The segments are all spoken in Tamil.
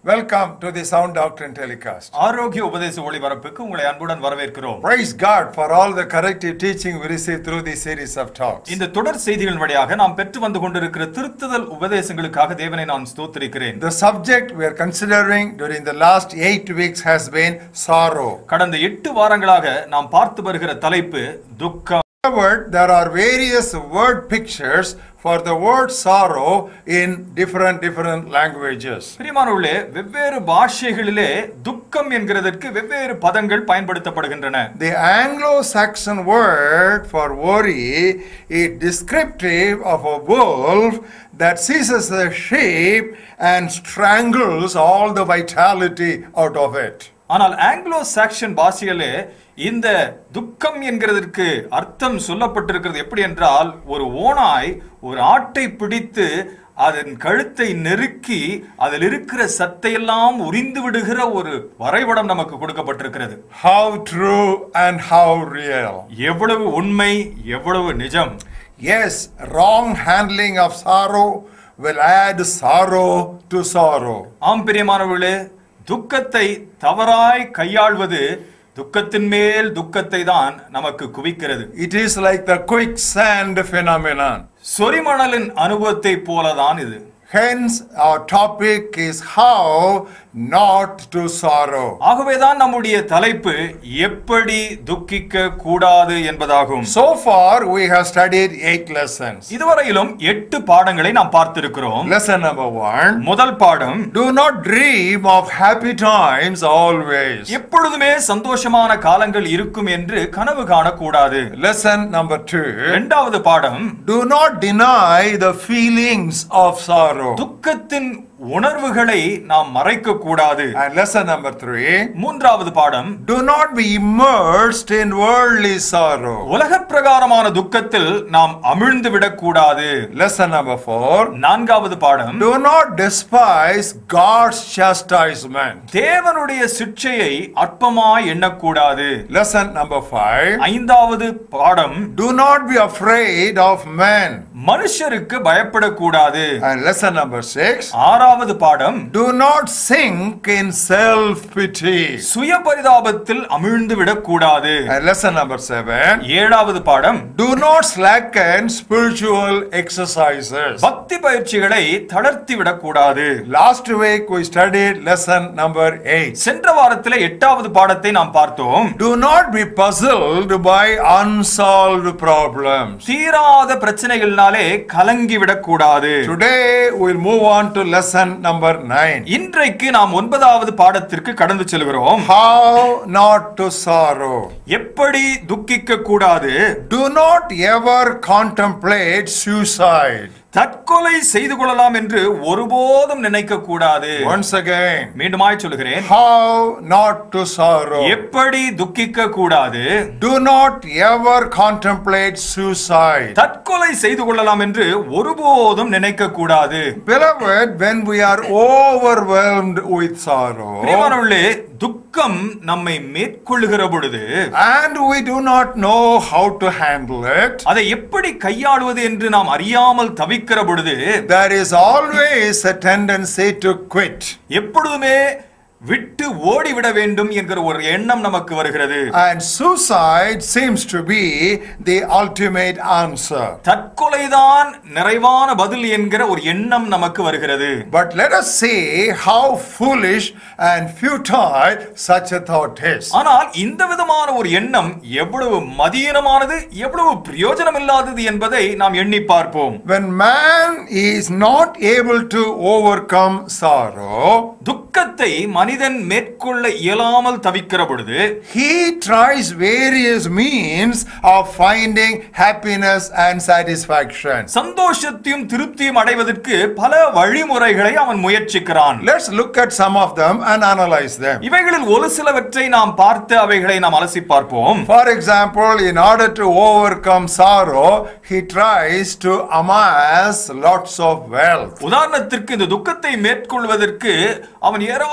Welcome to the Sound Doctrine Telecast. ஆரோக்கிய உபதேச ஒளிபரப்புக்கு உங்களை அன்புடன் வரவேற்கிறோம் Praise God for all the corrective teaching we received through this series of talks. இந்த தொடர் செய்திகள் வழியாக நாம் பெற்று வந்து கொண்டிருக்கிற திருத்துதல் உபதேசங்களுக்காக தேவனை நான் ஸ்தோத்திரிக்கிறேன் The subject we are considering during the last eight weeks has been sorrow. கடந்த எட்டு வாரங்களாக நாம் பார்த்து வருகிற தலைப்பு துக்கம் However, there are various word pictures for the word sorrow in different different languages. பிரியமானவர்களே வெவ்வேறு பாஷைகளிலே துக்கம் என்கிறதற்கு வெவ்வேறு பதங்கள் பயன்படுத்தப்படுகின்றன The Anglo-Saxon word for worry is descriptive of a wolf that seizes a sheep and strangles all the vitality out of it. ஆனால் ஆங்கிலோ சாக்சன் பாஷையிலே இந்த துக்கம் என்கிறதற்கு அர்த்தம் சொல்லப்பட்டிருக்கிறது எப்படி என்றால் ஒரு ஓனாய் ஒரு ஆட்டை பிடித்து அதன் கழுத்தை நெருக்கி அதில் இருக்கிற சத்தையெல்லாம் உரிந்து விடுகிற ஒரு வரைபடம் நமக்கு கொடுக்கப்பட்டிருக்கிறது How true and how real. எவ்வளவு உண்மை எவ்வளவு நிஜம் Yes, wrong handling of sorrow will add sorrow to sorrow. ஆம் பிரியமானவர்களே துக்கத்தை தவறாய் கையாள்வது துக்கத்தின் மேல் துக்கத்தை தான் நமக்கு குவிக்கிறது It is like the quicksand phenomenon. சொரிமணலின் அனுபவத்தை போலதான் இது Hence, our topic is how not to sorrow. ஆகவேதான் நம்முடைய தலைப்பு எப்படி துக்கிக்க கூடாது என்பதாகும் So far, we have studied eight lessons. இதுவரையிலும் எட்டு பாடங்களை நாம் பார்த்திருக்கிறோம் Lesson number one முதல் பாடம் Do not dream of happy times always. எப்பொழுதுமே சந்தோஷமான காலங்கள் இருக்கும் என்று கனவு காணக்கூடாது Lesson number two இரண்டாவது பாடம் Do not deny the feelings of sorrow. துக்கத்தின் உணர்வுகளை நாம் மறைக்க கூடாது And lesson number three மூன்றாவது பாடம் Do not be immersed in worldly sorrow. உலக பிரகாரமான துக்கத்தில் நாம் அமிழ்ந்து விடக்கூடாது Lesson number four நான்காவது பாடம் Do not despise God's chastisement. தேவனுடைய சிக்ஷையை அற்பமாய் எண்ணக்கூடாது Lesson number five ஐந்தாவது பாடம் Do not be afraid of men. மனுஷருக்கு பயப்படக்கூடாது And lesson number six ஆறாவது பாடம் Do not sink in self pity. சுய பரிதாபத்தில் அமிழ்ந்து விடக்கூடாது And lesson number seven ஏழாவது பாடம் Do not slacken spiritual exercises. பக்தி பயிற்சிகளை தளர்த்தி விடக்கூடாது Last week we studied lesson number eight. சென்ற வாரத்திலே எட்டாவது பாடத்தை நாம் பார்த்தோம் Do not be puzzled by unsolved problems. தீராத பிரச்சனைகள்னாலே கலங்கி விடக்கூடாது Today we'll move on to lesson number nine. இன்றைக்கு நாம் ஒன்பதாவது பாடத்திற்கு கடந்து செல்கிறோம் How not to sorrow. எப்படி துக்கிக்க கூடாது Do not ever contemplate suicide. தற்கொலை செய்து கொள்ளலாம் என்று ஒருபோதும் நினைக்க கூடாது Once again, மீண்டுமாய் சொல்கிறேன் how not to sorrow. எப்படி துக்கிக்க கூடாது Do not ever contemplate suicide. தற்கொலை செய்து கொள்ளலாம் என்று ஒருபோதும் நினைக்க கூடாது Beloved, when we are overwhelmed with sorrow பிரியமானவர்களே துக்கம் நம்மை மேற்கொள்ளுகிற பொழுது and we do not know how to handle it, அதை எப்படி கையாளுவது என்று நாம் அறியாமல் தவிக்கிற பொழுது there is always a tendency to quit. எப்பொழுதுமே விட்டு ஓடிவிட வேண்டும் என்கிற ஒரு எண்ணம் நமக்கு வருகிறது And suicide seems to be the ultimate answer. தற்கொலைதான் நிறைவான பதில் என்கிற ஒரு எண்ணம் நமக்கு வருகிறது But let us see how foolish and futile such a thought is. ஆனால் இந்த விதமான ஒரு எண்ணம் எவ்வளவு மதியீனமானது எவ்வளவு பிரயோஜனம் இல்லாதது என்பதை நாம் எண்ணி பார்ப்போம் When man is not able to overcome sorrow, துக்கத்தை மனிதன் மேற்கொள்ள இயலாமல் தவிக்கிற பொழுது he tries various means of finding happiness and satisfaction. சந்தோஷத்தையும் திருப்தியும் அடைவதற்கு பல வழிமுறைகளை அவன் முயற்சிக்கிறான் Let's look at some of them and analyze them. இவைகளில் ஒரு சிலவற்றை நாம் பார்த்து அவைகளை நாம் அலசி பார்ப்போம் For example, in order to overcome sorrow, he tries to amass lots of wealth. உதாரணத்திற்கு இந்த துக்கத்தை மேற்கொள்வதற்கு அவன் ஏராளமான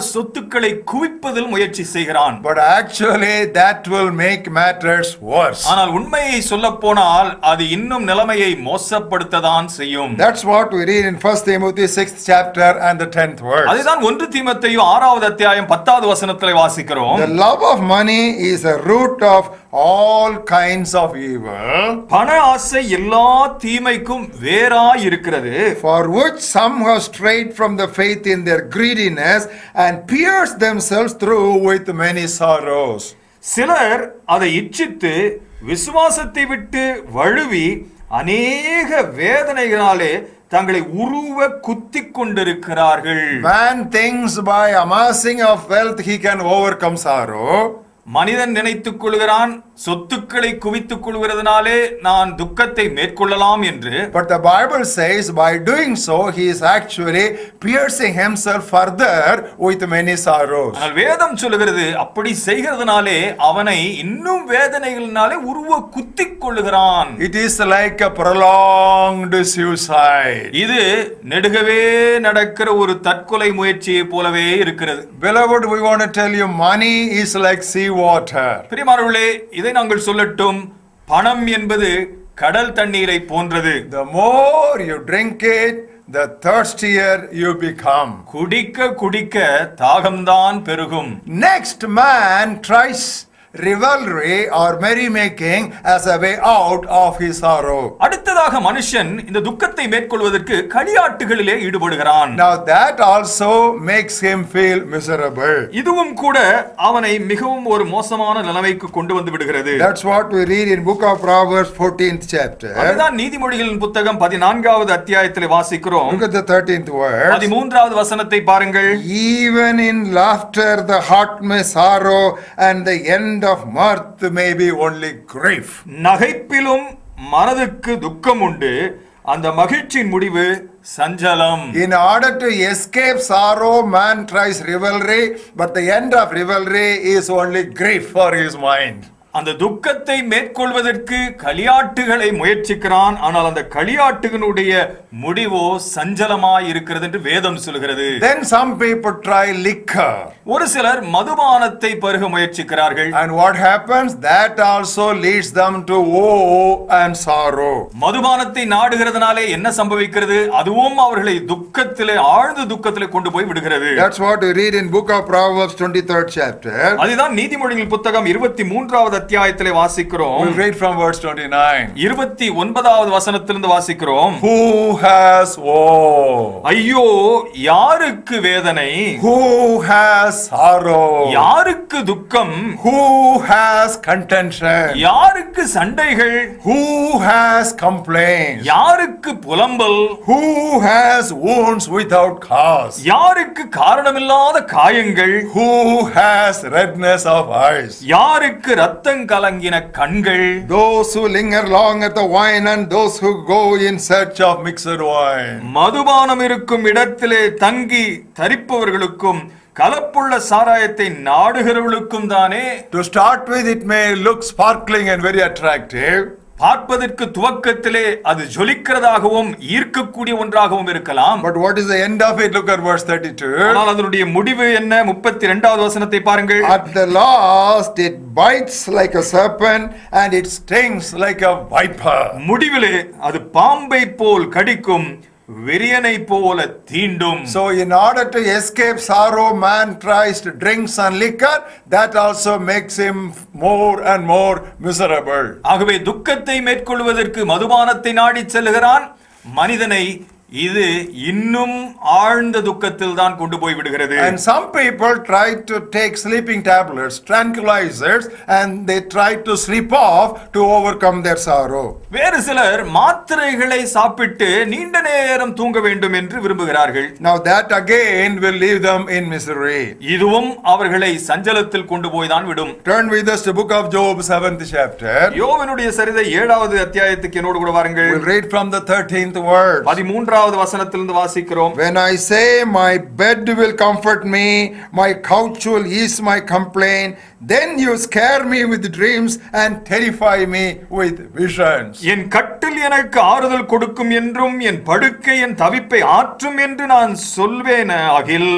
சொத்துக்களை குவிப்பதில் முயற்சி செய்கிறான் But actually, that will make matters worse. ஆனால் உண்மையை சொல்ல போனால் அது இன்னும் நிலைமையை மோசப்படுத்ததான் செய்யும் That's what we read in 1 Timothy 6th chapter and the 10th verse. அதுதான் ஒன்று தீமத்தையும் ஆறாவது அத்தியாயம் பத்தாவது வசனத்தில் வாசிக்கிறோம் The love of money is a root of all kinds of evil, பண ஆசை எல்லா தீமைக்கும் வேறாய் இருக்கிறது for which some have strayed from the faith in their greediness and pierced themselves through with many sorrows. சிலர் அதை இச்சித்து விசுவாசத்தை விட்டு வழுவி அநேக வேதனைகளாலே தங்களை உருவ குத்திக் கொண்டிருக்கிறார்கள் Man thinks by amassing of wealth he can overcome sorrow. மனிதன் நினைத்துக் கொள்கிறான் சொத்துக்களை குவித்துக் கொள்கிறதுனாலே நான் துக்கத்தை மேற்கொள்ளலாம் என்று But the Bible says by doing so he is actually piercing himself further with many sorrows. ஆனால் வேதம் சொல்லுகிறது அப்படி செய்கிறதுனாலே அவனை இன்னும் வேதனைகளினாலே உருவ குத்திக் கொள்ளுகிறான் It is like a prolonged suicide. இது நெடுகவே நடக்கிற ஒரு தற்கொலை முயற்சியை போலவே இருக்கிறது Beloved, we want to tell you money is like sea water. பிரியமானவர்களே இதை நாங்கள் சொல்லட்டும் பணம் என்பது கடல் தண்ணீரை போன்றது The more you drink it, the thirstier you become. குடிக்க குடிக்க தாகம்தான் பெருகும் Next, man tries revelry or merrymaking as a way out of his sorrow. அடுத்ததாக மனுஷன் இந்த துக்கத்தை மேற்கொள்வதற்கு களியாட்டுகளிலே ஈடுபடுகிறான் Now, that also makes him feel miserable. இதுவும் கூட அவனை மிகவும் ஒரு மோசமான நிலைமைக்கு கொண்டு வந்து விடுகிறது That's what we read in book of Proverbs 14th chapter. அதுதான் நீதிமொழிகளின் புத்தகம் பதினான்காவது அத்தியாயத்தில் வாசிக்கிறோம் Look at the 13th verse. பதிமூன்றாவது வசனத்தை பாருங்கள் Even in laughter the heart may sorrow and the end of mirth may be only grief. நகைப்பிலும் மனதுக்கு துக்கம் உண்டு அந்த மகிழ்ச்சியின் முடிவு சஞ்சலம் In order to escape sorrow, man tries revelry, but the end of revelry is only grief for his mind. அந்த துக்கத்தை மேற்கொள்வதற்கு களியாட்டுகளை முயற்சிக்கிறான் ஆனால் அந்த களியாட்டுகளுடைய முடிவோ சஞ்சலமாய் இருக்கிறது என்று வேதம் சொல்கிறது Then some people try liquor. ஒரு சிலர் மதுபானத்தை பருக முயற்சிக்கிறார்கள் And what happens? That also leads them to woe and sorrow. மதுபானத்தை நாடுகிறதுனாலே என்ன சம்பவிக்கிறது அதுவும் அவர்களை துக்கத்திலே ஆழ்ந்த துக்கத்திலே கொண்டு போய் விடுகிறது That's what we read in book of Proverbs 23rd chapter. அதுதான் நீதிமொழிகள் புத்தகம் இருபத்தி மூன்றாவது அத்தியாயத்திலே வாசிக்கிறோம் We'll read from verse 29. இருபத்தி ஒன்பதாவது வசனத்திலிருந்து வாசிக்கிறோம் Who has woe? ஐயோ யாருக்கு வேதனை Who has sorrow? யாருக்கு துக்கம் Who has contention? யாருக்கு சண்டைகள் Who has complaints? யாருக்கு புலம்பல் Who has wounds without cause? யாருக்கு காரணமில்லாத காயங்கள் Who has redness of eyes? யாருக்கு ரத்தம் கலங்கின கண்கள் Those who linger long at the wine and those who go in search of mixed wine. மதுபானம் இருக்கும் இடத்திலே தங்கி தரிப்பவர்களுக்கும் கலப்புள்ள சாராயத்தை நாடுகிறவர்களுக்கும் தானே To start with, it may look sparkling and very attractive. பார்ப்பதற்கு துவக்கத்திலே அது ஜொலிக்கிறதாகவும் ஈர்க்கக்கூடிய ஒன்றாகவும் இருக்கலாம் But what is the end of it? Look at verse 32. ஆனால் அதனுடைய முடிவு என்ன முப்பத்தி இரண்டாவது வசனத்தை பாருங்கள் At the last, it bites like a serpent and it stings like a viper. முடிவிலே அது பாம்பை போல் கடிக்கும் விரியனை போல தீண்டும் So, in order to escape sorrow, man tries to drink some liquor. That also makes him more and more miserable. ஆகவே துக்கத்தை மேற்கொள்வதற்கு மதுபானத்தை நாடிச் செல்கிறான் மனிதனை இது இன்னும் ஆழ்ந்த துக்கத்தில் தான் கொண்டு போய் விடுகிறது And some people try to take sleeping tablets, tranquilizers, and they try to sleep off to overcome their sorrow. வேறு சிலர் மாத்திரைகளை சாப்பிட்டு நீண்ட நேரம் தூங்க வேண்டும் என்று விரும்புகிறார்கள் Now, that again will leave them in misery. இதுவும் அவர்களை சஞ்சலத்தில் கொண்டு போய் தான் விடும் Turn with us to book of Job, 7th chapter. யோவனுடைய சரிதை ஏழாவது அத்தியாயத்துக்கு என்னோடு கூட வாருங்கள் We'll read from the 13th verse. பதிமூன்றாவது வசனத்திலிருந்து வாசிக்கிறோம் When I say my bed will comfort me, my couch will ease my complaint, then you scare me with dreams and terrify me with visions. என் கட்டில் எனக்கு ஆறுதல் கொடுக்கும் என்றும் என் படுக்கை என் தவிப்பை ஆற்றும் என்று நான் சொல்வேன் ஆகில்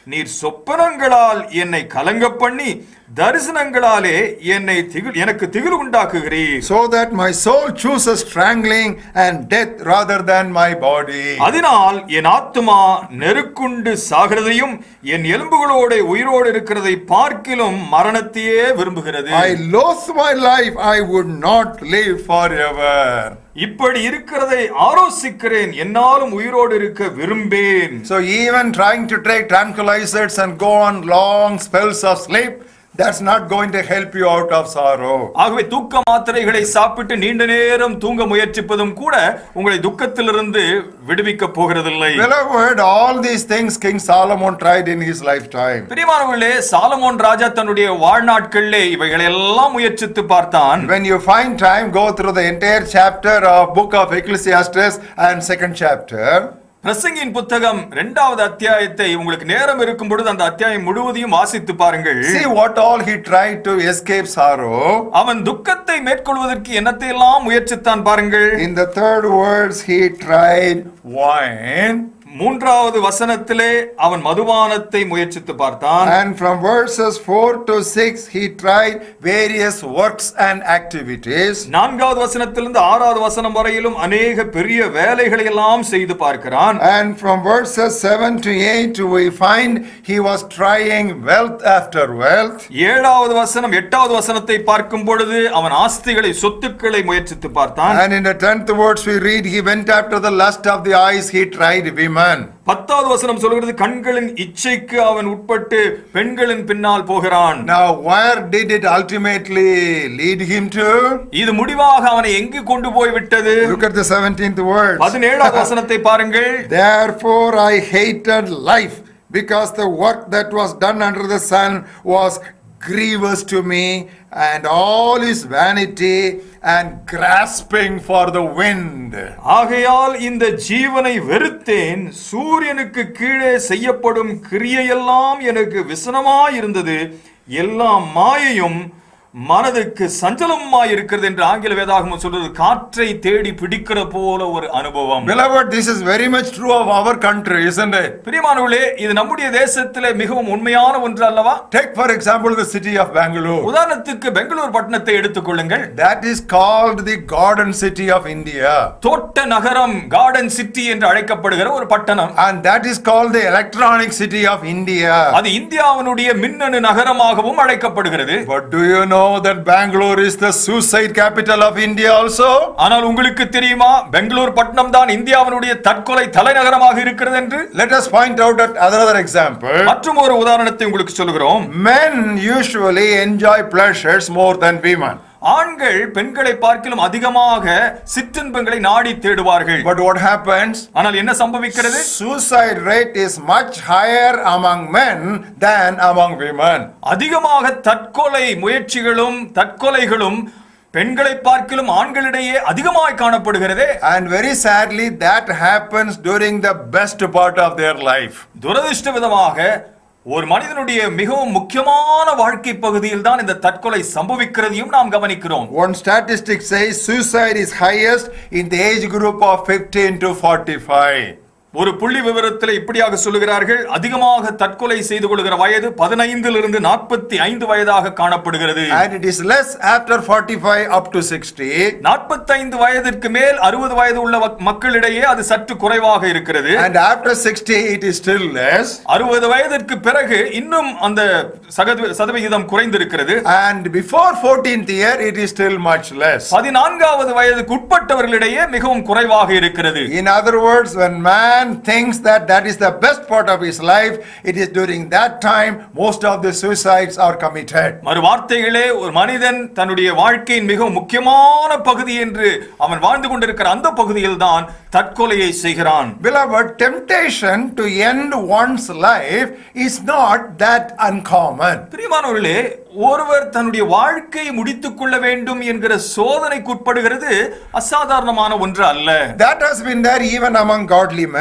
நீர் சொப்பனங்களால் என்னை கலங்க பண்ணி தரிசனங்களாலே என்னை திகில் எனக்கு திகில் உண்டாக்குகிறீர் so that my soul chooses strangling and death rather than my body. அதனால் என் ஆத்துமா நெருக்குண்டு சாகிறதையும் என் எலும்புகளோட உயிரோடு இருக்கிறதை பார்க்கிலும் மரணத்தையே விரும்புகிறது I loathe my life, I would not live forever. இப்படி இருக்கிறதை ஆலோசிக்கிறேன் என்னாலும் உயிரோடு இருக்க விரும்பேன் So even trying to take tranquilizers and go on long spells of sleep, that's not going to help you out of sorrow. ஆகவே தூக்க மாத்திரைகளை சாப்பிட்டு நீண்ட நேரம் தூங்க முயற்சிப்பதும் கூட உங்களை துக்கத்திலிருந்து விடுவிக்க போகிறதில்லை Beloved, all these things King Solomon tried in his lifetime. பிரியமானவர்களே சாலமோன் ராஜா தன்னுடைய வாழ்நாட்களிலே இவைகளை எல்லாம் முயற்சித்து பார்த்தான் When you find time, go through the entire chapter of book of Ecclesiastes and second chapter. பிரசங்கின் புத்தகம் இரண்டாவது அத்தியாயத்தை உங்களுக்கு நேரம் இருக்கும் பொழுது அந்த அத்தியாயம் முழுவதையும் வாசித்து பாருங்கள் See what all he tried to escape sorrow. அவன் துக்கத்தை மேற்கொள்வதற்கு என்னத்தை எல்லாம் முயற்சித்தான் பாருங்கள் In the third verse, he tried wine. மூன்றாவது வசனத்திலே அவன் மதுபானத்தை முயற்சித்து பார்த்தான் And from verses 4 to 6, he tried various works and activities. நான்காவது வசனத்திலிருந்து ஆறாவது வசனம் வரையிலும் அநேக பெரிய வேலைகளை எல்லாம் செய்து பார்க்கிறான் And from verses 7 to 8, we find he was trying wealth after wealth. ஏழாவது வசனம் எட்டாவது வசனத்தை பார்க்கும் பொழுது அவன் ஆஸ்திகளை சொத்துக்களை முயற்சித்து பார்த்தான் And in the 10th verse, we read, he went after the lust of the eyes, he tried women. பத்தாவது வசனம் சொல்கிறது கண்களின் இச்சைக்கு அவன் உட்பட்டு பெண்களின் பின்னால் போகிறான் Now, where did it ultimately lead him to? இது முடிவாக அவனை எங்கு கொண்டு போய் விட்டது Look at the 17th verse. பதினேழாவது வசனத்தை பாருங்கள் Therefore I hated life, because the work that was done under the sun was grievous to me, and all is vanity and grasping for the wind. ஆகையால் இந்த ஜீவனை வெறுத்தேன் சூரியனுக்கு கீழே செய்யப்படும் கிரியையெல்லாம் எனக்கு விசனமாய் இருந்தது எல்லாம் மாயையும் மனதுக்கு சஞ்சலமாய் இருக்கிறது என்று ஆங்கில வேதாகமம் சொல்றது காற்றை தேடி பிடிக்கிற போல ஒரு அனுபவம் Beloved, this is very much true of our country, isn't it? பிரியமானவர்களே இது நம்முடைய தேசத்திலே மிகவும் உண்மையான ஒன்று அல்லவா Take, for example, the city of Bangalore. உதாரணத்துக்கு பெங்களூர் பட்டணத்தை எடுத்துக்கொள்ளுங்கள் That is called the Garden City of India. தோட்ட நகரம் கார்டன் சிட்டி என்று அழைக்கப்படுகிற ஒரு பட்டணம் And that is called the Electronic City of India. அது இந்தியாவினுடைய மின்னணு நகரமாகவும் அழைக்கப்படுகிறது But do you know that Bangalore is the suicide capital of India also? ஆனால் உங்களுக்கு தெரியுமா பெங்களூர் பட்டணம் தான் இந்தியாவினுடைய தற்கொலை தலைநகரமாக இருக்கிறது என்று Let us point out that another example. மற்றும் ஒரு உதாரணத்தை உங்களுக்கு சொல்கிறோம் Men usually enjoy pleasures more than women. ஆண்கள் பெண்களை பார்க்கிலும் அதிகமாக சிற்றின்பங்களை நாடி தேடுவார்கள் But what happens? ஆனால் என்ன சம்பவிக்கிறது Suicide rate is much higher among men than among women. அதிகமாக தற்கொலை முயற்சிகளும் தற்கொலைகளும் பெண்களை பார்க்கிலும் ஆண்களிடையே அதிகமாய் காணப்படுகிறதே And very sadly, that happens during the best part of their life. துரதிருஷ்ட விதமாக ஒரு மனிதனுடைய மிகவும் முக்கியமான வாழ்க்கை பகுதியில் தான் இந்த தற்கொலை சம்பவிக்கிறதையும் நாம் கவனிக்கிறோம் One statistic says suicide is highest in the age group of 15 to 45. ஒரு புள்ளி விவரத்தில் இப்படியாக சொல்லுகிறார்கள் அதிகமாக தற்கொலை செய்து கொள்கிற வயது பதினைந்திலிருந்து நாற்பத்தி ஐந்து வயதாக காணப்படுகிறது And it is less after 45 up to 60. நாற்பத்தைந்து வயதிற்கு மேல் அறுபது வயது உள்ள வக்- மக்களிடையே அது சற்று குறைவாக இருக்கிறது And after 60, it is still less. அறுபது வயதிற்கு பிறகு இன்னும் அந்த சகது- சதவிகிதம் குறைந்திருக்கிறது And before 14th year, it is still much less. பதினான்காவது வயதுக்கு உட்பட்டவர்களிடையே மிகவும் குறைவாக இருக்கிறது In other words, when man thinks that that is the best part of his life, it is during that time most of the suicides are committed. மறு வார்த்தைகளே ஒரு மனிதன் தன்னுடைய வாழ்க்கையின் மிகவும் முக்கியமான பகுதி என்று அவன் வாழ்ந்து கொண்டிருக்கிற அந்த பகுதியில் தான் தற்கொலையை செய்கிறான் Beloved, temptation to end one's life is not that uncommon. பிரியமானவர்களே ஒருவர் தன்னுடைய வாழ்க்கையை முடித்துக் கொள்ள வேண்டும் என்கிற சோதனைக்குட்படுகிறது அசாதாரணமான ஒன்று அல்ல That has been there even among godly men.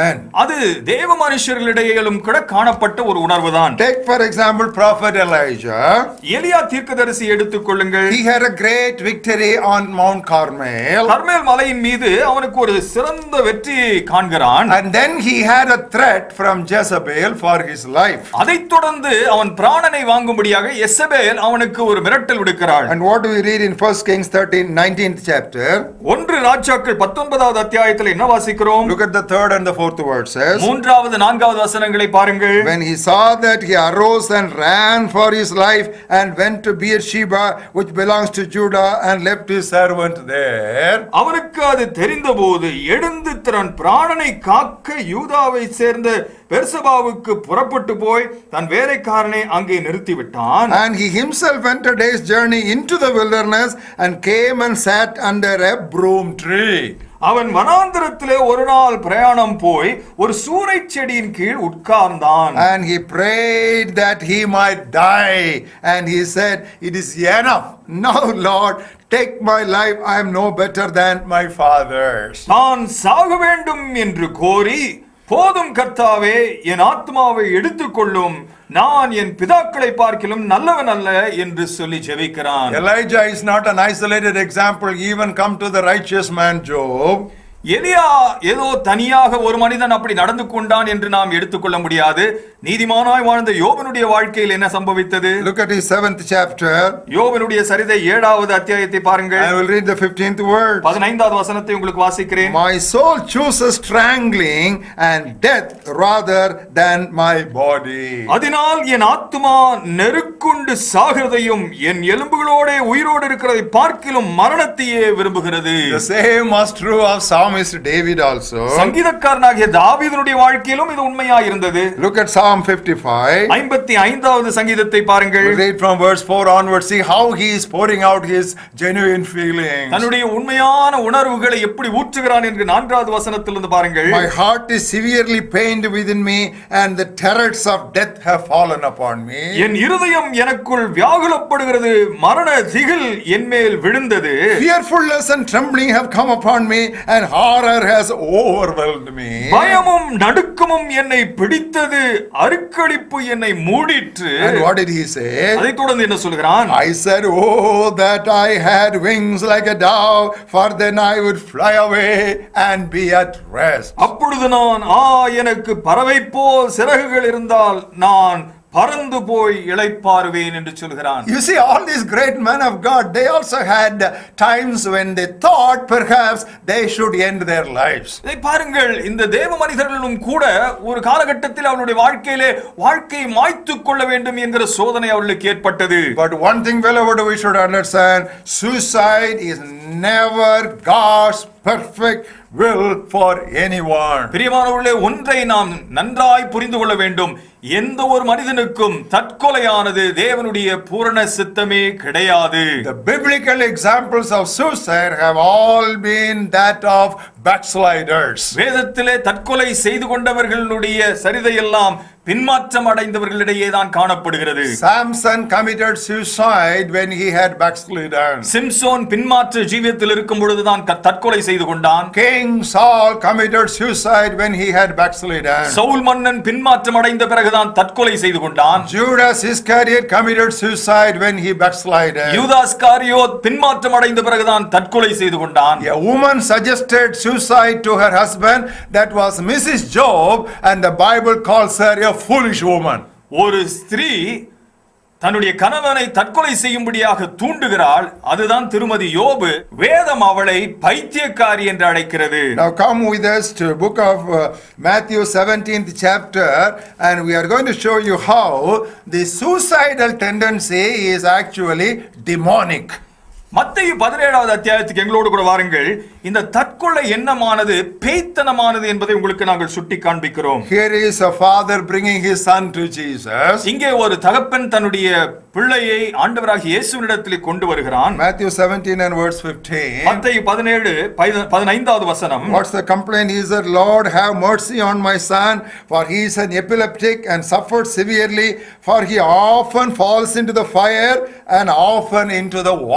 men. அது தேவ மனுஷர்களிடையிலும் கூட காணப்பட்ட ஒரு உணர்வுதான் Take, for example, Prophet Elijah. எலியா தீர்க்கதரிசி எடுத்துக்கொள்ளுங்கள் He had a great victory on Mount Carmel. கர்மேல் மலையின் மீது அவனுக்கு ஒரு சிறந்த வெற்றியை காண்கிறான் And then he had a threat from Jezebel for his life. அதைத் தொடர்ந்து அவன் பிராணனை வாங்கும்படியாக எசபேல் அவனுக்கு ஒரு மிரட்டல் விடுக்கிறாள் And what do we read in 1 Kings 13, 19th chapter? ஒன்று ராஜாக்கள் பத்தொன்பதாவது அத்தியாயத்தில் என்ன வாசிக்கிறோம் Look at the third and the fourth verses. மூன்றாவது நான்காவது வசனங்களை பாருங்கள் When he saw that, he arose and ran for his life and went to Beersheba, which belongs to Judah, and left his servant there. அவனுக்கு அது தெரிந்தபோது எழுந்து தன் பிராணனை காக்க யூதாவை சேர்ந்த பெர்சபாவுக்கு புறப்பட்டு போய் தன் வேலைக்காரனை அங்கே நிறுத்திவிட்டான் And he himself went a day's journey into the wilderness and came and sat under a broom tree. அவன் வனாந்திரத்திலே ஒரு நாள் பிரயாணம் போய் ஒரு சூறை செடியின் கீழ் உட்கார்ந்தான் And he prayed that he might die. And he said, It is enough. Now, Lord, take my life. I am no better than my fathers. நான் சாக வேண்டும் என்று கோரி போதும் கர்த்தாவே என் ஆத்மாவை எடுத்துக்கொள்ளும் நான் என் பிதாக்களை பார்க்கிலும் நல்லவன் அல்ல என்று சொல்லி ஜெபிக்கிறான் Elijah is not an isolated example. Even come to the righteous man Job. எலியா ஏதோ தனியாக ஒரு மனிதன் அப்படி நடந்து கொண்டான் என்று நாம் எடுத்துக்கொள்ள முடியாது நீதிமானாய் வாழ்ந்த யோபனுடைய வாழ்க்கையில் என்ன சம்பவித்தது Look at his seventh chapter. யோபனுடைய சரிதை ஏழாவது அத்தியாயத்தை பாருங்கள் I will read the 15th word. பதினைந்தாவது வசனத்தை உங்களுக்கு வாசிக்கிறேன் My soul chooses strangling and death rather than my body. அதனால் என் ஆத்துமா நெருக்குண்டு சாகிறதையும் என் எலும்புகளோட உயிரோடு இருக்கிறதை பார்க்கிலும் மரணத்தையே விரும்புகிறது The same was true of psalmist David also. சங்கீதக்காரனாகிய தாவீதனுடைய வாழ்க்கையிலும் இது உண்மையா இருந்தது Look at Psalm 55. ஐம்பத்தி ஐந்தாவது சங்கீதத்தை பாருங்கள் We read from verse 4 onwards. See how he is pouring out his genuine feelings. தன்னுடைய உண்மையான உணர்வுகளை எப்படி ஊற்றுகிறான் என்று நான்காவது வசனத்திலிருந்து பாருங்கள் My heart is severely pained within me, and the terrors of death have fallen upon me. என் இருதயம் எனக்குள் வியாகுலப்படுகிறது மரண திகில் என் மேல் விழுந்தது Fearfulness and trembling have come upon me, and horror has overwhelmed me. பயமும் நடுக்கமும் என்னை பிடித்தது அருக்களிப்பு என்னை மூடிற்று And what did he say? அதைத் தொடர்ந்து என்ன சொல்கிறான் I said, Oh, that I had wings like a dove, for then I would fly away and be at rest. அப்பொழுது நான் ஆ எனக்கு பறவை போல் சிறகுகள் இருந்தால் நான் பறந்து போய் இளைப்பாறுவேன் என்று சொல்கிறான் You see, all these great men of God, they also had times when they thought perhaps they should end their lives. இதை பாருங்கள் இந்த தேவ மனிதர்களும் கூட ஒரு காலகட்டத்தில் அவருடைய வாழ்க்கையிலே வாழ்க்கையை மாய்த்துக் கொள்ள வேண்டும் என்கிற சோதனை அவர்களுக்கு ஏற்பட்டது But one thing, beloved, we should understand suicide is never God's perfect will for anyone. பிரியமானவர்களே ஒன்றை நாம் நன்றாய் புரிந்து கொள்ள வேண்டும் எந்த ஒரு மனிதனுக்கும் தற்கொலையானது தேவனுடைய பூரண சித்தமே கிடையாது The biblical examples of suicide have all been that of backsliders. வேதத்திலே தற்கொலை செய்து கொண்டவர்களுடைய சரிதையெல்லாம் பின்மாற்றம் அடைந்தவர்களிடையே தான் காணப்படுகிறது Samson committed suicide when he had backslidden. Samson பின்மாற்ற ஜீவியத்தில் இருக்கும் பொழுதுதான் க- தற்கொலை செய்து கொண்டான் King Saul committed suicide when he had backslidden. Saul மன்னன் பின்மாற்றம் அடைந்த பிறகுதான் தற்கொலை செய்து கொண்டான் Judas Iscariot committed suicide when he backslided. யூதாஸ் காரியோத் பின்மாற்றம் அடைந்த பிறகுதான் தற்கொலை செய்து கொண்டான் A woman suggested suicide to her husband. That was Mrs. Job, and the Bible calls her a foolish woman. ஒரு ஸ்திரீ தன்னுடைய கணவனை தற்கொலை செய்யும்படியாக தூண்டுகிறாள் அதுதான் திருமதி யோபு வேதம் அவளை பைத்தியக்காரி என்று அழைக்கிறது Now come with us to book of uh, Matthew 17th chapter and we are going to show you how the suicidal tendency is actually demonic. மத்திய பதினேழாவது அத்தியாயத்துக்கு எங்களோடு கூட வாருங்கள் இந்த தற்கொலை எண்ணமானது பேய்த்தனமானது என்பதை உங்களுக்கு நாங்கள் சுட்டி காண்பிக்கிறோம் Here is a father bringing his son to Jesus. இங்கே ஒரு தகப்பன் தன்னுடைய பிள்ளையை ஆண்டவராகிய இயேசுவினிடத்தில் கொண்டு வருகிறான் Matthew 17 and verse 15. மத்திய பதினேழு பைத- பதினைந்தாவது வசனம் What's the complaint? He said, Lord, have mercy on my son, for he is an epileptic and suffers severely, for he often falls into the fire and often into the water.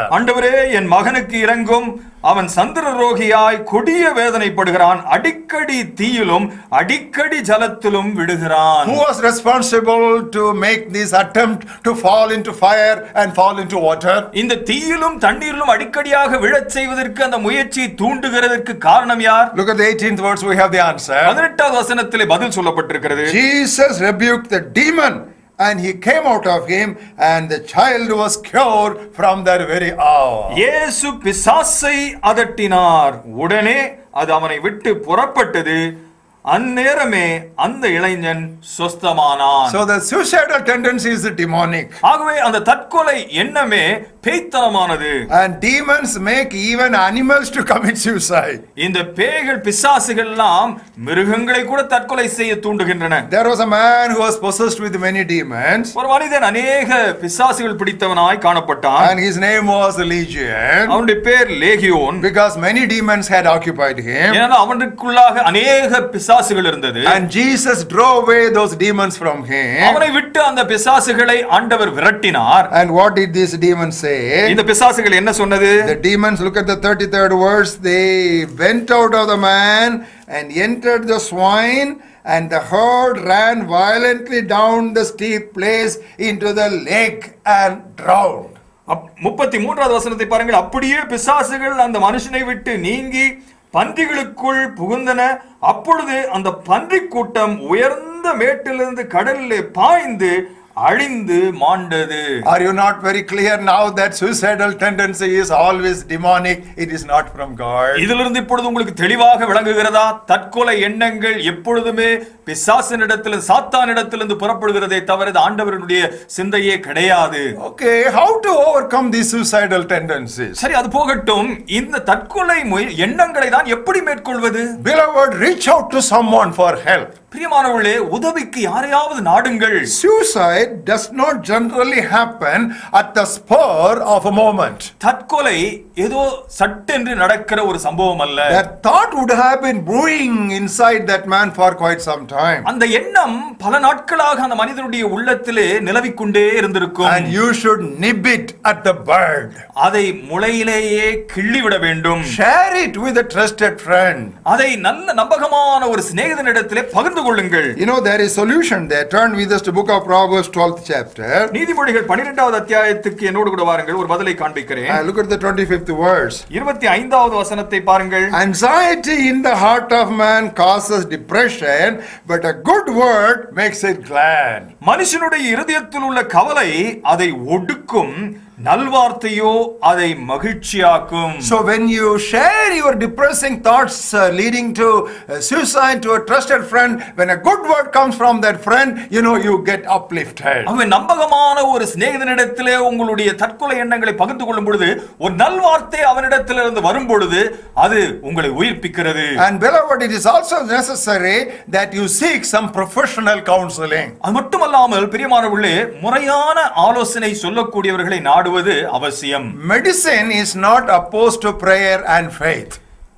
ஆண்டவரே என் மகனுக்கு இறங்கும் அவன் சந்திரரோகியாய் கொடிய வேதனைப்படுகிறான் அடிக்கடி தீயிலும் அடிக்கடி ஜலத்திலும் விடுகிறான் Who was responsible to make this attempt to fall into fire and fall into water? இந்த தீயிலும் தண்ணீரிலும் அடிக்கடியாக விழச் செய்வதற்கு அந்த முயற்சியை தூண்டுகிறதற்கு காரணம் யார் Look at the 18th verse, we have the answer. பதினெட்டாவது வசனத்திலே பதில் சொல்லப்பட்டிருக்கிறது Jesus rebuked the demon and he came out of him and the child was cured from that very hour. இயேசு பிசாசை அதட்டினார் உடனே அது அவனை விட்டு புறப்பட்டது அந்நேரமே அந்த இளைஞன் சொஸ்தமானான் So the suicidal tendency is demonic. ஆகவே அந்த தற்கொலை எண்ணமே பேய்த்தனமானது And demons make even animals to commit suicide. இந்த பேய்கள் பிசாசுகள் எல்லாம் மிருகங்களை கூட தற்கொலை செய்ய தூண்டுகின்றன There was a man who was possessed with many demons ஒரு மனிதன் அநேக பிசாசுகள் பிடித்தவனாய் காணப்பட்டான் and his name was Legion அவனுடைய பேர் லேகியோன் because many demons had occupied him. ஏன்னா அவனுக்குள்ளாக அநேக பிசாசுகள் இருந்தது And Jesus drove away those demons from him. அவனை விட்டு அந்த பிசாசுகளை ஆண்டவர் விரட்டினார் And what did these demons say? இந்த பிசாசுகள் என்ன சொன்னது The demons, look at the 33rd verse, they went out of the man and entered the swine, and the herd ran violently down the steep place into the lake and drowned. அப்- முப்பத்தி மூன்றாவது வசனத்தை பாருங்கள் அப்படியே பிசாசுகள் அந்த மனுஷனை விட்டு நீங்கி பன்றிகளுக்குள் புகுந்தன அப்பொழுது அந்த பன்றி கூட்டம் உயர்ந்த மேட்டிலிருந்து கடலிலே பாய்ந்து அழிந்து மாண்டது Are you not very clear now that suicidal tendency is always demonic? It is not from God. இதிலிருந்து இப்பொழுது உங்களுக்கு தெளிவாக விளங்குகிறதா தற்கொலை எண்ணங்கள் எப்பொழுதுமே பிசாசினிடத்திலிருந்து சாத்தானிடத்திலிருந்து புறப்படுகிறதே தவிர இது ஆண்டவருடைய சிந்தையே கிடையாது Okay, how to overcome these suicidal tendencies? சரி அது போகட்டும் இந்த தற்கொலை முய- எண்ணங்களை தான் எப்படி மேற்கொள்வது Beloved, reach out to someone for help. பிரியமானவர்களே உதவிக்கு யாரையாவது நாடுங்கள் Suicide does not generally happen at the spur of a moment. தற்கொலை ஏதோ சட்டென்று நடக்கிற ஒரு சம்பவம் அல்ல That thought would have been brewing inside that man for quite some time. அந்த எண்ணம் பல நாட்களாக அந்த மனிதனுடைய உள்ளத்திலே நிலவிக்கொண்டே இருந்திருக்கும் And you should nib it at the bud. அதை முளையிலேயே கிள்ளிவிட வேண்டும் Share it with a trusted friend. அதை நல்ல நம்பகமான ஒரு சிநேகிதனிடத்திலே பகிர்ந்து கொள்ளுங்கள் You know, there is solution there. Turn with us to book of Proverbs 12th chapter. நீதிமொழிகள் பன்னிரெண்டாவது அத்தியாயத்துக்கு என்னோடு கூட வாருங்கள் ஒரு பதிலை காண்பிக்கிறேன் Uh, look at the 25th verse. இருபத்தி ஐந்தாவது வசனத்தை பாருங்கள் Anxiety in the heart of man causes depression, but a good word makes it glad. மனுஷனுடைய இருதயத்தில் உள்ள கவலை அதை ஒடுக்கும் நல்வார்த்தையோ அதை மகிழ்ச்சியாக்கும் So when you share your depressing thoughts uh, leading to uh, suicide to a trusted friend, when a good word comes from that friend, you know you get uplifted. அவன் நம்பகமான ஒரு சிநேகிதனிடத்திலே உங்களுடைய தற்கொலை எண்ணங்களை பகிர்ந்து கொள்ளும் பொழுது ஒரு நல்வார்த்தை அவனிடத்திலிருந்து வரும் பொழுது அது உங்களை உயிர்ப்பிக்கிறது And beloved, it is also necessary that you seek some professional counseling. அது மட்டுமல்லாமல் பிரியமானவர்களே முறையான ஆலோசனை சொல்லக்கூடியவர்களை நாடுவது அவசியம் Medicine is not opposed to prayer and faith.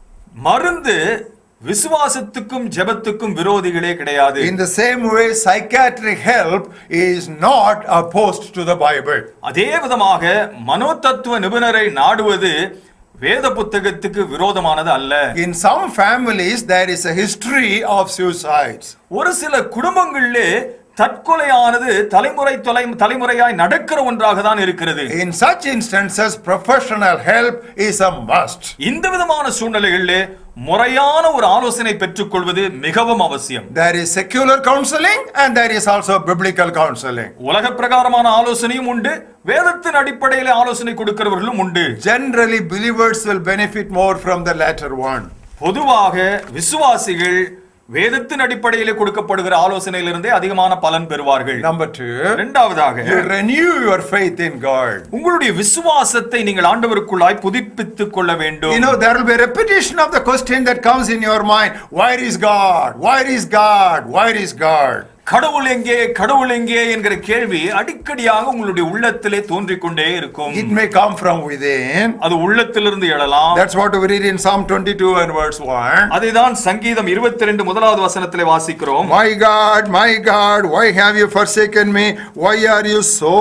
மருந்து விசுவாசத்துக்கும் ஜெபத்துக்கும் விரோதிகளே கிடையாது In the same way, psychiatric help is not opposed to the Bible. அதே விதமாக மனோதத்துவ நிபுணரை நாடுவது வேத புத்தகத்துக்கு விரோதமானது அல்ல In some families, there is a history of suicides. ஒரு சில குடும்பங்களிலே தற்கொலையானது தலைமுறை தொலை தலைமுறையாய் நடக்கிற ஒன்றாக தான் இருக்கிறது In such instances, professional help is a must. இந்த விதமான சூழ்நிலைகளிலே முறையான ஒரு ஆலோசனை பெற்றுக்கொள்வது மிகவும் அவசியம் There is secular counseling and there is also biblical counseling. உலக பிரகாரமான ஆலோசனையும் உண்டு வேதத்தின் அடிப்படையில் ஆலோசனை கொடுக்கிறவர்களும் உண்டு Generally, believers will benefit more from the latter one. பொதுவாக விசுவாசிகள் வேதத்தின் அடிப்படையிலே கொடுக்கப்படுகிற ஆலோசனையிலிருந்தே அதிகமான பலன் பெறுவார்கள் Number two, இரண்டாவதாக you renew your faith in God. உங்களுடைய விசுவாசத்தை நீங்கள் ஆண்டவருக்குள்ளாய் புதுப்பித்துக் கொள்ள வேண்டும் You know, there will be a repetition of the question that comes in your mind Where is God? Where is God? Where is God? கடவுள் எங்கே கடவுள் எங்கே என்கிற கேள்வி அடிக்கடியாக உங்களுடைய உள்ளத்திலே தோன்றிக் கொண்டே இருக்கும் It may come from within. அது உள்ளத்திலிருந்து எழலாம் That's what we read in Psalm 22 and verse 1. அதைதான் சங்கீதம் 22 முதலாவது வசனத்திலே வாசிக்கிறோம் My God, my God, why have you forsaken me? Why are you so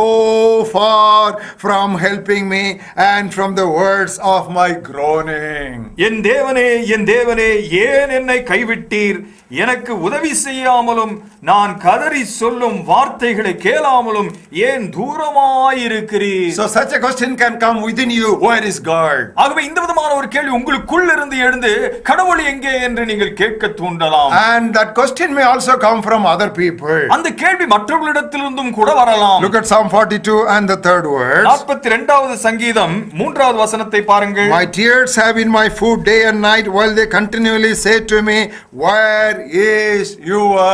far from helping me and from the words of my groaning? என் தேவனே என் தேவனே ஏன் என்னை கைவிட்டீர் எனக்கு உதவி செய்யாமலும் நான் கதறி சொல்லும் வார்த்தைகளை கேளாமலும் ஏன் தூரமாயிருக்கிறீர் So such a question can come within you. Where is God? ஆகவே இந்த விதமான ஒரு கேள்வி உங்களுக்குள் இருந்து எழுந்து கடவுள் எங்கே என்று நீங்கள் கேட்க தூண்டலாம் And that question may also come from other people. அந்த கேள்வி மற்றவர்களிடத்திலிருந்தும் கூட வரலாம் Look at Psalm 42 and the third verse. நாற்பத்தி ரெண்டாவது சங்கீதம் மூன்றாவது வசனத்தை பாருங்கள் My tears have been my food day and night while they continually say to me, Where is your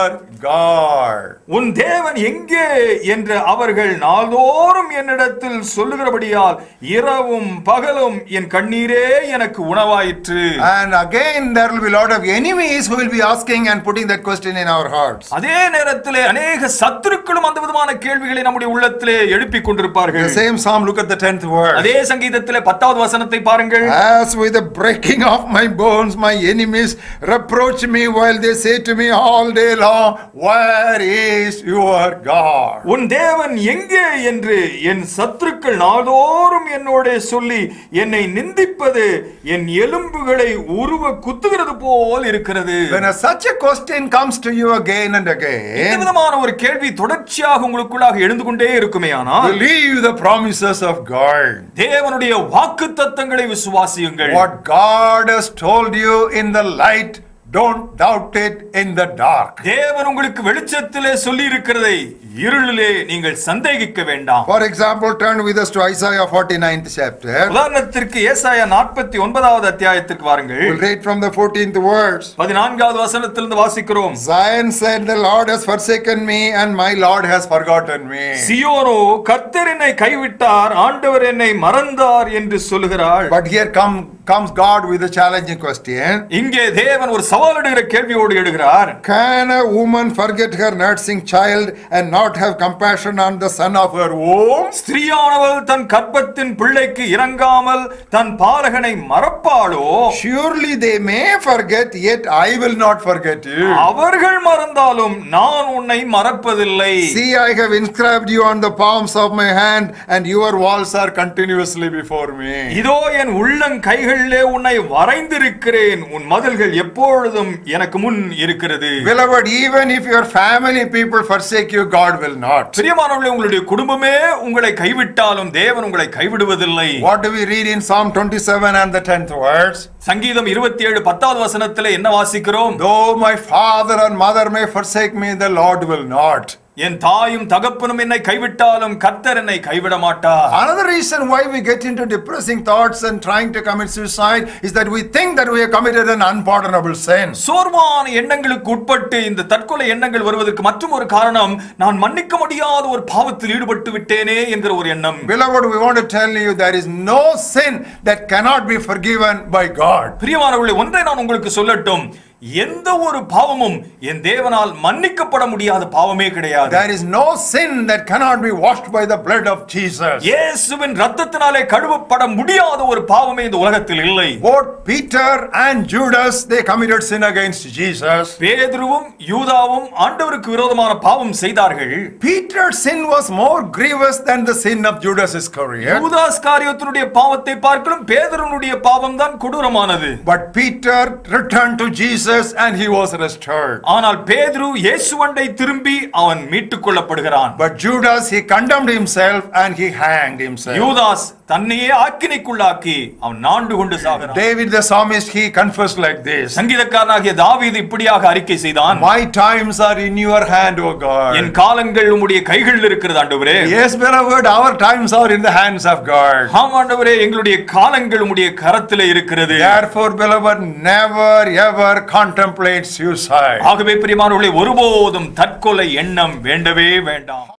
God? உன் தேவன் எங்கே என்று அவர்கள் நாள்தோறும் என்னிடத்தில் சொல்லுகிறபடியால் இரவும் பகலும் என் கண்ணீரே எனக்கு உணவாயிற்று And again, there will be a lot of enemies who will be asking and putting that question in our hearts. அதே நேரத்திலே அநேக சத்துருக்களும் அந்த விதமான கேள்விகளை நம்முடைய உள்ளத்திலே எழுப்பிக் The கொண்டிருப்பார்கள் same psalm, look at the 10th verse. அதே சங்கீதத்திலே பத்தாவது வசனத்தை பாருங்கள் As with the breaking of my bones, my enemies reproach me while they say to me all day long, Where is your God? உன் தேவன் எங்கே என்று என் சத்துருக்கள் நாள்தோறும் என்னோட சொல்லி என்னை நிந்திப்பது என் எலும்புகளை உருவ குத்துகிறது போல் இருக்கிறது When a, such a question comes to you again and இந்த again, விதமான ஒரு கேள்வி தொடர்ச்சியாக உங்களுக்குள்ளாக எழுந்து கொண்டே இருக்குமே ஆனால் believe the promises of God. தேவனுடைய வாக்கு தத்தங்களை விசுவாசியுங்கள் What God has told you in the light, don't doubt it in the dark. தேவன் உங்களுக்கு வெளிச்சத்திலே சொல்லி இருக்கிறதை இருளிலே நீங்கள் சந்தேகிக்க வேண்டாம் For example, turn with us to Isaiah 49th chapter. உதாரணத்திற்கு ஏசாயா நாற்பத்தி ஒன்பதாவது அத்தியாயத்திற்கு வாருங்கள் We'll read from the 14th verse. பதினான்காவது வசனத்திலிருந்து வாசிக்கிறோம் Zion said, The Lord has forsaken me, and my Lord has forgotten me. சியோனோ கர்த்தர் என்னை கைவிட்டார் ஆண்டவர் என்னை மறந்தார் என்று சொல்லுகிறாள் But here come, comes God with a challenging question இங்கே தேவன் ஒரு சவாலிடுகிற கேள்வியோடு எடுகிறார் Can a woman forget her nursing child and not have compassion on the son of her womb? ஸ்திரீயானவள் தன் கர்ப்பத்தின் பிள்ளைக்கு இறங்காமல் தன் பாலகனை மறப்பாளோ Surely they may forget, yet I will not forget you. அவர்கள் மறந்தாலும் நான் உன்னை மறப்பதில்லை See, I have inscribed you on the palms of my hand, and your walls are continuously before me. இதோ என் உள்ளங் கைகளிலே உன்னை வரைந்திருக்கிறேன் உன் மதில்கள் எப்பொழுதும் எனக்கு முன் இருக்கிறது Beloved, even if your family people forsake you, God will not. பிரியமானவர்களே உங்களுடைய குடும்பமே உங்களை கைவிட்டாலும் தேவன் உங்களை கைவிடுவதில்லை What do we read in Psalm 27 and the 10th verse? சங்கீதம் இருபத்தி ஏழு பத்தாவது வசனத்திலே என்ன வாசிக்கிறோம் Though my father and mother may forsake me, the Lord will not. என் தாயும் தகப்பனும் என்னை கைவிட்டாலும் கர்த்தர் என்னை கைவிட மாட்டார் Another reason why we get into depressing thoughts and trying to commit suicide is that we think that we have committed an unpardonable sin. சோர்வான எண்ணங்களுக்கு உட்பட்டு இந்த தற்கொலை எண்ணங்கள் வருவதற்கு மற்றும் ஒரு காரணம் நான் மன்னிக்க முடியாத ஒரு பாவத்தில் ஈடுபட்டு விட்டேனே என்கிற ஒரு எண்ணம் Beloved, we want to tell you there is no sin that cannot be forgiven by God. பிரியமானவர்களே ஒன்றை நான் உங்களுக்கு சொல்லட்டும் எந்த ஒரு பாவமும் என் தேவனால் மன்னிக்கப்பட முடியாத பாவமே கிடையாது There is no sin that cannot be washed by the blood of Jesus. இயேசுவின் ரத்தத்தினாலே கழுவப்பட முடியாத ஒரு பாவமே இந்த உலகத்தில் இல்லை Both Peter and Judas, they committed sin against Jesus. பேதுருவும் யூதாவும் ஆண்டவருக்கு விரோதமான பாவம் செய்தார்கள் Peter's sin was more grievous than the sin of Judas Iscariot. யூதாஸ் காரியத்தினுடைய பாவத்தை பார்க்கலும் பேதுருனுடைய பாவம் தான் கொடூரமானது But Peter returned to Jesus and he was restored. ஆனால் பேதுரு இயேசுவண்டை திரும்பி அவன் மீட்டுக் கொள்ளப்படுகிறான் But Judas, he condemned himself and he hanged himself. யூதாஸ் தன்னையே ஆக்கினைக்குள்ளாக்கி அவன் நாண்டு கொண்டு சாகிறான் David the psalmist, he confessed like this சங்கீதக்காரனாகிய தாவீது இப்படியாக அறிக்கை செய்தான் My times are in your hand, O N God. காலங்கள் உம்முடைய கைகளில் இருக்கிறது ஆண்டவரே Yes, beloved, our times are in the hands of God. ஆம் ஆண்டவரே எங்களுடைய காலங்கள் உம்முடைய கரத்திலே இருக்கிறது Therefore, beloved, never ever contemplate suicide. ஆகவே பிரியமானவர்களே ஒருபோதும் தற்கொலை எண்ணம் வேண்டவே வேண்டாம்